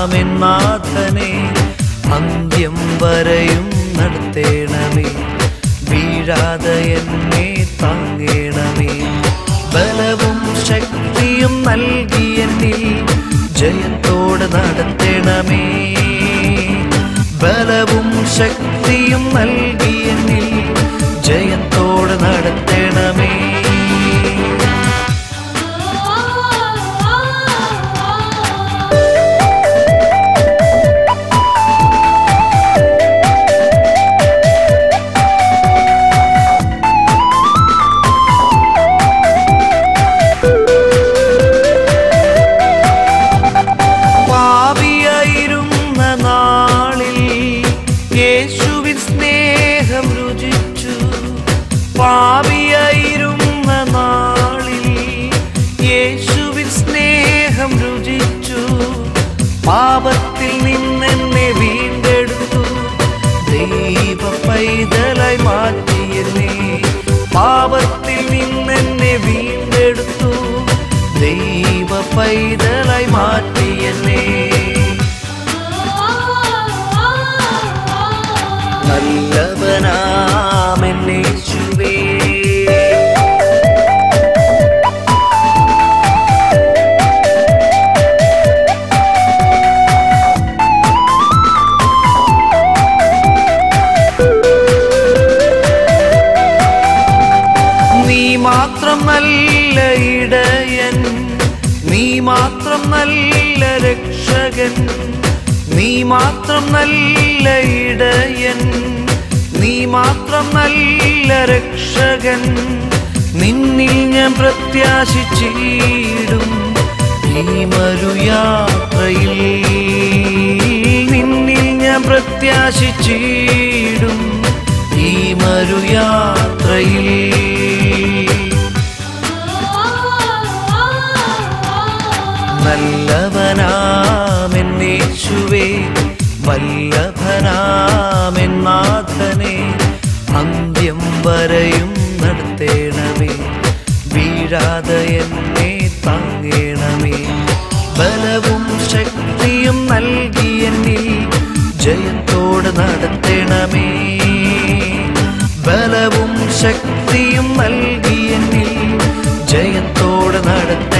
ബലഭനാമെന്നാഥനെ അന്ത്യം വരെയും നടത്തേണമേ വീഴാതെ എന്നെ താങ്ങേണമേ ബലവും ശക്തിയും നൽകി എന്നിൽ ജയത്തോട് നടത്തണമേ ബലവും ശക്തിയും നൽകി എന്നിൽ ജയത്തോട് നടത്തണമേ പാപിയായിരുന്ന നാളിൽ യേശുവിൻ സ്നേഹം രുചിച്ചു പാപിയായിരുന്ന നാളിൽ യേശുവിൻ സ്നേഹം രുചിച്ചു പാപത്തിൽ നിന്നെന്നെ വീണ്ടെടുത്തു ദൈവ പൈതലായി മാറ്റിയെന്നെ പാപത്തിൽ നിന്നെന്നെ വീണ്ടെടുത്തു ദൈവ പൈതലായി മാറ്റിയെന്നെ നല്ലവനാമെന്നേശുവേ നീ മാത്രം നല്ല ഇടയൻ നീ മാത്രം നല്ല രക്ഷകൻ നീ മാത്രം നല്ല ഇടയൻ നീ മാത്രം നല്ല രക്ഷകൻ നിന്നിൽ ഞാൻ പ്രത്യാശിച്ചിടും ഈ മരുയാത്രയിൽ നിന്നിൽ ഞാൻ പ്രത്യാശിച്ചിടും ഈ മരുയാത്രയിൽ നല്ലവനാമെന്നേശുവേ വല്ലഭനാമെന്നാഥനെ അന്ത്യം വരെയും നടത്തേണമേ വീഴാതെ എന്നെ താങ്ങേണമേ ബലവും ശക്തിയും നൽകി എന്നിൽ ജയത്തോട് നടത്തണമേ ബലവും ശക്തിയും നൽകി എന്നിൽ ജയത്തോട് നടത്തണമേ